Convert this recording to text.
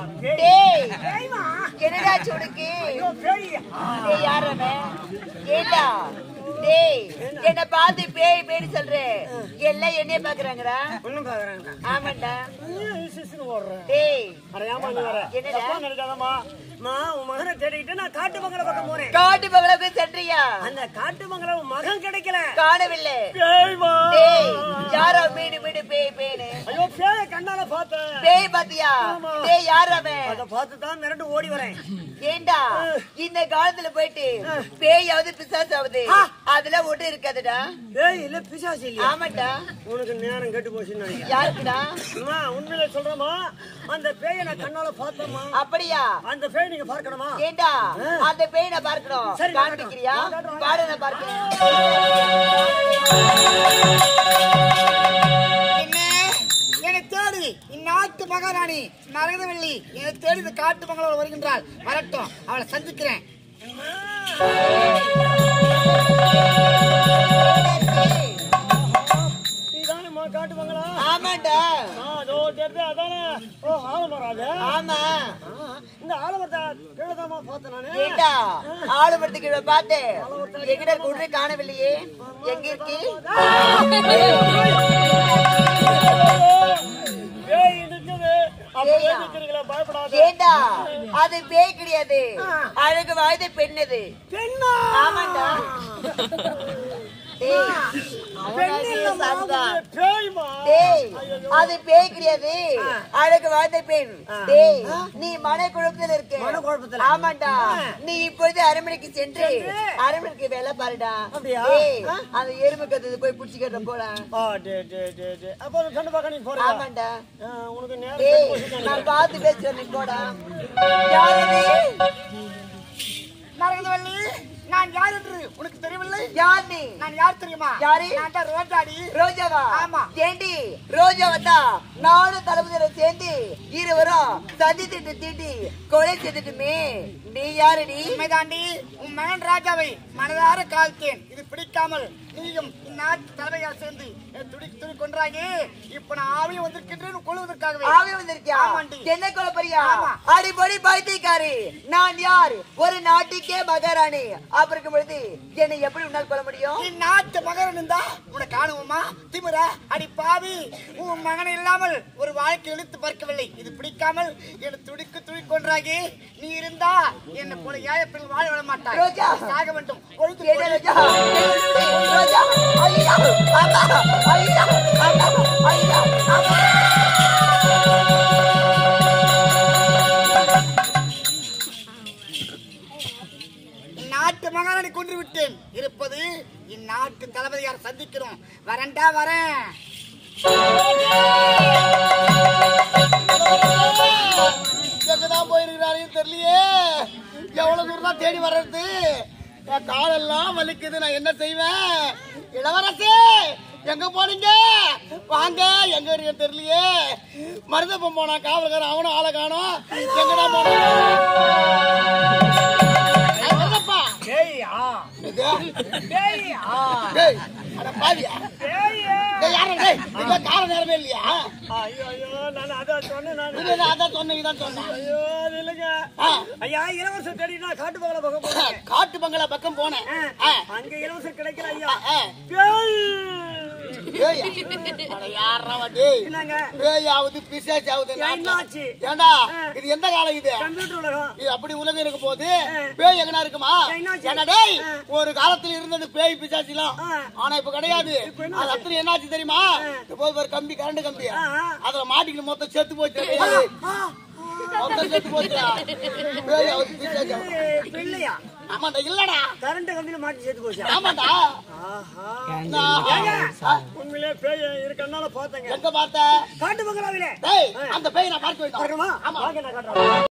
பேய். டேய் பேய்மா. என்னடா சுடுக்கு ஐயோ, பேய். டேய் யார் அவன் ஏண்டா டேய் என்ன பார்த்து பேய் பேய்னு சொல்ற எல்லாம் என்னைய பாக்குறாங்கடா ஒண்ணும் பாக்குறாங்க. ஆமாண்டா நீயும் இசுசுன்னு ஓடுற. டேய் அட, ஏம்மா நீ வர? என்னடா? தப்பா நினைக்காதம்மா. அம்மா, உன் மகனை தேடிக்கிட்டு நான் காட்டுமங்கல பக்கம் போறேன். காட்டு பகலுக்கு சென்றியா அந்த காட்டுமங்கலம் உன் மகன் கிடைக்கல காணவில்லை பேய்மா. டேய் யாரோ மீடு மீடு பேய் பேய்னு ஐயோ பேய கண்ணால பார்த்தேன் பேய் பாத்தியா ஆமா. டேய் யார் அவன் அத பார்த்து தான் மிரண்டு ஓடி வரேன் ஏண்டா இந்த காலத்துல போயிட்டு பேயாவது பிசாசாவது அதெல்லாம் ஒண்ணு இருக்காதுடா பேய் இல்ல பிசாசு இல்லையா ஆமாண்டா உனக்கு நேரம் கெட்டு போச்சுன்னு நினைக்கிறேன் யாருக்குடா அம்மா, உண்மையிலே சொல்றேம்மா அந்த பேயை நான் கண்ணால பார்த்தேம்மா அப்படியா அந்த பேய் நீங்க பார்க்கணுமா ஏண்டா அந்த பேய் நான் பார்க்கணும் சரி, நான் காண்பிக்கிறியா காட்டுறேன். பாடு நான் பார்க்கிறேன் என்ன என்னை தேடி இந்நாட்டு மகாராணி மரகதவள்ளி என்னை தேடி இந்த காட்டு மகளோடு வருகின்றாள் வரட்டும் அவளை சந்திக்கிறேன் நீதானேம்மா காட்டுவாங்களா ஆமாண்டா அதோ தெரியுது அதானே ஓ ஆலமரம் அது ஆமா ஆ, இந்த ஆலமரத்தை கீழதாம்மா பார்த்தேன் நானு ஏண்டா ஆளுமரத்து கீழே பார்த்தேன் எங்கிட்ட குடிரை காணவில்லையே எங்க இருக்கு பேய் இருக்குது அப்ப பேயா? நிக்கிறீங்களா பயப்படாத ஏண்டா அது பேய் கிடையாது அழகு வாய்ந்த பெண் அது பெண்ணா ஆமாண்டா டேய், அவனாச்சு சாப்பிட்டான். பேய்மா டேய் அது பேய் கிடையாது அழகு வாழ்ந்த பெண் டேய் நீ மன குழப்பத்தில் இருக்க மனக்குழப்பத்துல? ஆமாண்டா நீ இப்பொழுது அரண்மனைக்கு சென்று அரண்மனைக்கு வேலை பாருடா அப்படியா? டேய் அந்த எருமை கத்தது போய் புடிச்சுக்கிட்ட போடா ஆ டே டே டே டே அப்போ அந்த கண்டு பார்க்க நீ போறியா ஆமாண்டா ஆ, உனக்கு நேரம் டேய் கெட்டு போச்சுன்னு நினைக்கிறேன். நான் பார்த்து பேசுறேன் நீ போடா யாரு நீ? மரகதவள்ளி நான் யார் என்று உனக்கு தெரியவில்லை யார் நீ நான் யார் தெரியுமா யாரு? நான் தான் ரோஜாடி ரோஜாவா ஆமா. ஏண்டி ரோஜா வந்தா நானும் தளபதியோட சேர்ந்து இருவரும் சதி திட்டு தீட்டி கொலை செய்துட்டுமே நீ யாருடி உண்மைதாண்டி உன் மகன் ராஜாவை மனதார காழ்த்தேன் இது பிடிக்காமல் நீயும் இந்நாட்டு தலைமையார் சேர்ந்து என்னை துடி துடி கொன்றாயே இப்ப நான் ஆவியும் வந்திருக்கின்றேன் கொள்வதற்காகவே ஆவி வந்திருக்கியா ஆமாண்டி. என்ன கொலை பரியா ஆமா. அடிப்படி பைத்தியக்காரி நான் யார் ஒரு நாட்டுக்கே மகாராணி அப்ப இருக்கும் பொழுது என்னை எப்படி உன்னால் கொல்ல முடியும் இந்நாட்டு மகன் இருந்தா உன்னை காணுவோமா திமிர அடி பாவி உன் மகன் இல்லாமல் ஒரு வாழ்க்கை இழுத்து பார்க்கவில்லை இது பிடிக்காமல் என்னை துடிக்கு துடி கொன்றாகி நீ இருந்தா என்னை போல ஏழப்பில் வாழ விட மாட்டாய் ரோஜா. சாக வேண்டும் கொழுத்து என்ன போடு. ரோஜா ரோஜா ஐயா அம்மா ஐயா அம்மா ஐயா அம்மா நாட்டு மகாராணி கொன்று விட்டேன் இருப்பது இந்நாட்டு தளபதியார் சந்திக்கிறோம் வரண்டா வரேன் எங்கதான் போயிருக்கிறாரையும் தெரியலையே எவ்வளவு தூரம் தான் தேடி வர்றது என் காலெல்லாம் வலிக்குது நான் என்ன செய்வேன் இளவரசே எங்க போனீங்க வாங்க எங்க இருக்கீங்க தெரியலையே மருதப்பம் போனா காவல்காரன் அவனும் ஆளை காணோம் எங்கடா போனா மருதப்பா பேயா பேயா டேய், அட பாவியா. பேயா டேய், யாரு டேய்? இங்க கால நேரமே இல்லையா? ஐயோ ஐயோ நான் அதான் சொன்னேன் நான் இது என்ன அதான் சொன்னேன், இதான் சொன்னேன். ஐயோ அது இல்லைங்க ஆ. ஐயா இலவசம் தேடி நான் காட்டு பகல பக்கம் போனேன் காட்டு பங்களா பக்கம் போனேன் ஆ, அங்க இலவசம் கிடைக்கல ஐயா ஆ. பேய் டேய், அட யார்றா அவன், டேய்? என்னங்க பேயாவது, பிசாசாவது ஏன் நாட்டுல. என்னாச்சு? ஏண்டா ஆ. இது எந்த காலம் இது கம்ப்யூட்டர் உலகம் இது அப்படி உலகம் இருக்க போது ஆ. பேய் எங்கனா இருக்குமா ஏன் என்னாச்சு? ஏன்னா டேய் ஆ. ஒரு காலத்துல இருந்தது பேய் பிசாசிலாம் ஆ. ஆனா இப்ப கிடையாது இப்ப என்னாச்சு? அது அத்தனை என்னாச்சு தெரியுமா இப்ப போய் ஒரு கம்பி கரண்ட் கம்பி ஆ, ஆ. அதுல மாட்டிக்கிட்டு மொத்தம் செத்து போச்சு டேய். மொத்தம் செத்து போச்சு பேயாவது பிசாசாவது ஏய், பிள்ளையா ஆமாண்டா இல்லடா கரண்ட் கம்பியில மாட்டி சேர்த்து போச்சா ஆமாண்டா ஆஹா நான்- ஏங்க? ஆ, உண்மையிலே பேய் இருக்கனால பார்த்தேங்க எங்க பார்த்த காட்டு பங்களாவிலே டேய் அந்த பேய் நான் பார்க்க வேண்டும் பார்க்கணுமா ஆமா வாங்க நான் காட்டுறேன்